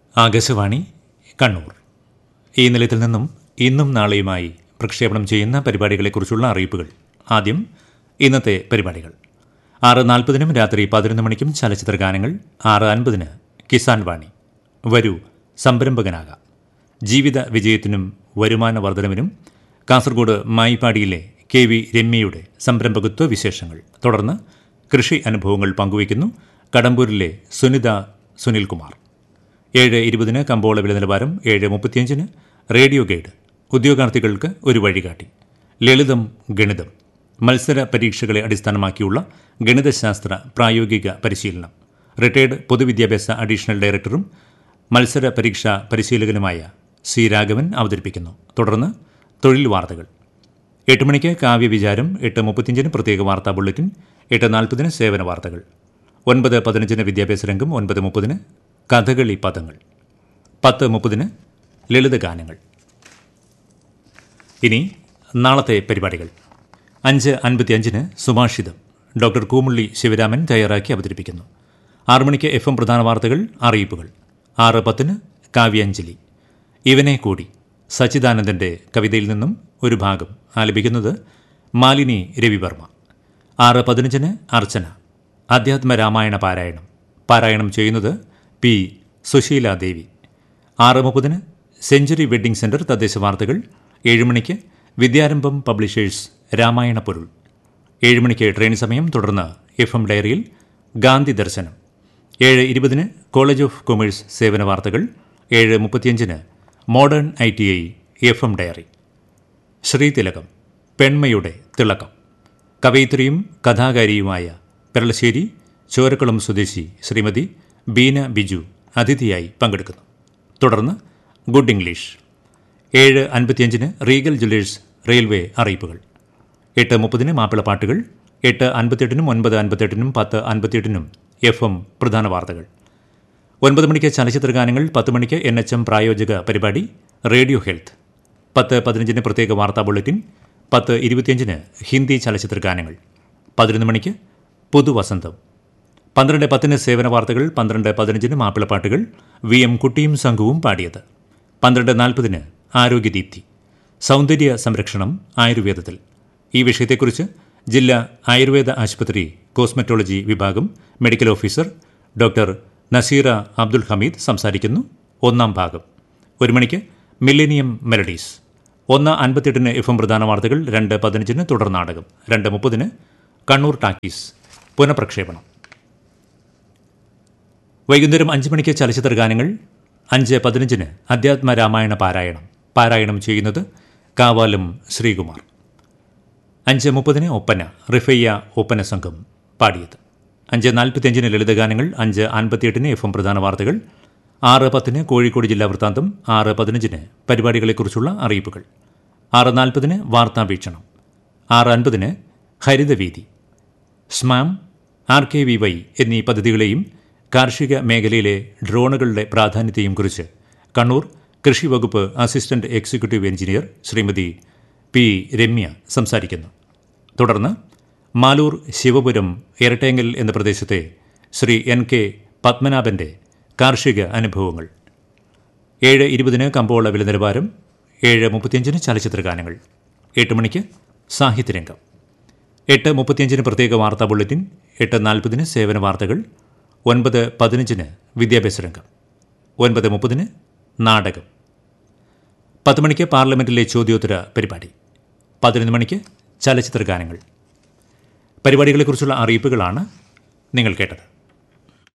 ആകാശവാണി കണ്ണൂർ ഈ നിലയത്തിൽ നിന്നും ഇന്നും നാളെയുമായി പ്രക്ഷേപണം ചെയ്യുന്ന പരിപാടികളെക്കുറിച്ചുള്ള അറിയിപ്പുകൾ ആദ്യം ഇന്നത്തെ പരിപാടികൾ ആറ് നാൽപ്പതിനും രാത്രി പതിനൊന്ന് മണിക്കും ചലച്ചിത്ര ഗാനങ്ങൾ ആറ് അൻപതിന് കിസാൻ വാണി വരൂ സംരംഭകനാകാം ജീവിത വിജയത്തിനും വരുമാന വർധനവിനും കാസർഗോഡ് മായിപ്പാടിയിലെ കെ വി രമ്യയുടെ സംരംഭകത്വ വിശേഷങ്ങൾ തുടർന്ന് കൃഷി അനുഭവങ്ങൾ പങ്കുവയ്ക്കുന്നു കടമ്പൂരിലെ സുനിത സുനിൽകുമാർ ഏഴ് ഇരുപതിന് കമ്പോള വില നിലവാരം ഏഴ് മുപ്പത്തിയഞ്ചിന് റേഡിയോ ഗൈഡ് ഉദ്യോഗാർത്ഥികൾക്ക് ഒരു വഴികാട്ടി ലളിതം ഗണിതം മത്സര പരീക്ഷകളെ അടിസ്ഥാനമാക്കിയുള്ള ഗണിതശാസ്ത്ര പ്രായോഗിക പരിശീലനം റിട്ടയർഡ് പൊതുവിദ്യാഭ്യാസ അഡീഷണൽ ഡയറക്ടറും മത്സര പരീക്ഷാ പരിശീലകനുമായ സി രാഘവൻ അവതരിപ്പിക്കുന്നു തുടർന്ന് തൊഴിൽ വാർത്തകൾ എട്ട് മണിക്ക് കാവ്യവിചാരം എട്ട് മുപ്പത്തിയഞ്ചിന് പ്രത്യേക വാർത്താ ബുള്ളറ്റിൻ എട്ട് നാൽപ്പതിന് സേവന വാർത്തകൾ ഒൻപത് പതിനഞ്ചിന് വിദ്യാഭ്യാസ രംഗം ഒൻപത് മുപ്പതിന് കഥകളി പദങ്ങൾ പത്ത് മുപ്പതിന് ലളിത ഗാനങ്ങൾ ഇനി നാളത്തെ പരിപാടികൾ അഞ്ച് അൻപത്തിയഞ്ചിന് സുഭാഷിതം ഡോക്ടർ കൂമുള്ളി ശിവരാമൻ തയ്യാറാക്കി അവതരിപ്പിക്കുന്നു ആറു മണിക്ക് എഫ് എം പ്രധാന വാർത്തകൾ അറിയിപ്പുകൾ ആറ് പത്തിന് കാവ്യാഞ്ജലി ഇവനെ കൂടി സച്ചിദാനന്ദൻ്റെ കവിതയിൽ നിന്നും ഒരു ഭാഗം ആലപിക്കുന്നത് മാലിനി രവിവർമ്മ ആറ് പതിനഞ്ചിന് അർച്ചന അധ്യാത്മ രാമായണ പാരായണം പാരായണം ചെയ്യുന്നത് പി സുശീല ദേവി ആറ് മുപ്പതിന് സെഞ്ചുറി വെഡ്ഡിംഗ് സെൻറ്റർ തദ്ദേശ വാർത്തകൾ ഏഴ് മണിക്ക് വിദ്യാരംഭം പബ്ലിഷേഴ്സ് രാമായണ പൊരുൾ ഏഴ് മണിക്ക് ട്രെയിൻ സമയം തുടർന്ന് എഫ് എം ഡയറിയിൽ ഗാന്ധി ദർശനം ഏഴ് ഇരുപതിന് കോളേജ് ഓഫ് കൊമേഴ്സ് സേവന വാർത്തകൾ ഏഴ് മുപ്പത്തിയഞ്ചിന് modern I T I F M diary ശ്രീതിലകം പെൺമയുടെ തിളക്കം കവയിത്രിയും കഥാകാരിയുമായ പെരളശ്ശേരി ചോരക്കുളം സ്വദേശി ശ്രീമതി ബീന ബിജു അതിഥിയായി പങ്കെടുക്കുന്നു തുടർന്ന് ഗുഡ് ഇംഗ്ലീഷ് ഏഴ് അൻപത്തിയഞ്ചിന് റീഗൽ ജ്വല്ലേഴ്സ് റെയിൽവേ അറിയിപ്പുകൾ എട്ട് മുപ്പതിന് മാപ്പിളപ്പാട്ടുകൾ എട്ട് അൻപത്തെട്ടിനും ഒൻപത് അൻപത്തെട്ടിനും പത്ത് അൻപത്തിയെട്ടിനും എഫ് എം പ്രധാന വാർത്തകൾ ഒൻപത് മണിക്ക് ചലച്ചിത്ര ഗാനങ്ങൾ പത്ത് മണിക്ക് എൻ എച്ച് എം പ്രായോജക പരിപാടി റേഡിയോ ഹെൽത്ത് പത്ത് പതിനഞ്ചിന് പ്രത്യേക വാർത്താ ബുള്ളറ്റിൻ പത്ത് ഇരുപത്തിയഞ്ചിന് ഹിന്ദി ചലച്ചിത്ര ഗാനങ്ങൾ പതിനൊന്ന് മണിക്ക് പുതുവസന്തം പന്ത്രണ്ട് പത്തിന് സേവന വാർത്തകൾ പന്ത്രണ്ട് പതിനഞ്ചിന് മാപ്പിളപ്പാട്ടുകൾ വി എം കുട്ടിയും സംഘവും പാടിയത് പന്ത്രണ്ട് നാൽപ്പതിന് ആരോഗ്യദീപ്തി സൗന്ദര്യ സംരക്ഷണം ആയുർവേദത്തിൽ ഈ വിഷയത്തെക്കുറിച്ച് ജില്ലാ ആയുർവേദ ആശുപത്രി കോസ്മെറ്റോളജി വിഭാഗം medical officer doctor Naseera Abdul Hameed സംസാരിക്കുന്നു ഒന്നാം ഭാഗം ഒരു മണിക്ക് മില്ലേനിയം മെലഡീസ് ഒന്ന് അൻപത്തെട്ടിന് എഫ് എം പ്രധാന വാർത്തകൾ രണ്ട് പതിനഞ്ചിന് തുടർ നാടകം രണ്ട് മുപ്പതിന് കണ്ണൂർ ടാക്കീസ് പുനഃപ്രക്ഷേപണം വൈകുന്നേരം അഞ്ച് മണിക്ക് ചലച്ചിത്ര ഗാനങ്ങൾ അഞ്ച് പതിനഞ്ചിന് അധ്യാത്മ രാമായണ പാരായണം പാരായണം ചെയ്യുന്നത് കാവാലം ശ്രീകുമാർ അഞ്ച് മുപ്പതിന് ഒപ്പന റിഫയ്യ ഒപ്പന സംഘം പാടിയത് അഞ്ച് നാൽപ്പത്തിയഞ്ചിന് ലളിതഗാനങ്ങൾ അഞ്ച് അൻപത്തിയെട്ടിന് എഫ് എം പ്രധാന വാർത്തകൾ ആറ് പത്തിന് കോഴിക്കോട് ജില്ലാ വൃത്താന്തം ആറ് പതിനഞ്ചിന് പരിപാടികളെക്കുറിച്ചുള്ള അറിയിപ്പുകൾ ആറ് നാൽപ്പതിന് വാർത്താ വീക്ഷണം ആറ് അൻപതിന് ഹരിതവീതി SMAM R K V Y എന്നീ പദ്ധതികളെയും കാർഷിക മേഖലയിലെ ഡ്രോണുകളുടെ പ്രാധാന്യത്തെയും കുറിച്ച് കണ്ണൂർ കൃഷി വകുപ്പ് assistant executive engineer Srimathi P Ramya സംസാരിക്കുന്നു തുടർന്ന് മാലൂർ ശിവപുരം എരട്ടേങ്ങൽ എന്ന പ്രദേശത്തെ ശ്രീ എൻ കെ പത്മനാഭന്റെ കാർഷിക അനുഭവങ്ങൾ ഏഴ് ഇരുപതിന് കമ്പോള വില നിലവാരം ഏഴ് മുപ്പത്തിയഞ്ചിന് ചലച്ചിത്ര ഗാനങ്ങൾ എട്ട് മണിക്ക് സാഹിത്യരംഗം എട്ട് മുപ്പത്തിയഞ്ചിന് പ്രത്യേക വാർത്താ ബുള്ളറ്റിൻ എട്ട് നാൽപ്പതിന് സേവന വാർത്തകൾ ഒൻപത് പതിനഞ്ചിന് വിദ്യാഭ്യാസ രംഗം ഒൻപത് മുപ്പതിന് നാടകം പത്ത് മണിക്ക് പാർലമെന്റിലെ ചോദ്യോത്തര പരിപാടി പതിനൊന്ന് മണിക്ക് ചലച്ചിത്ര ഗാനങ്ങൾ പരിപാടികളെക്കുറിച്ചുള്ള അറിയിപ്പുകളാണ് നിങ്ങൾ കേട്ടത്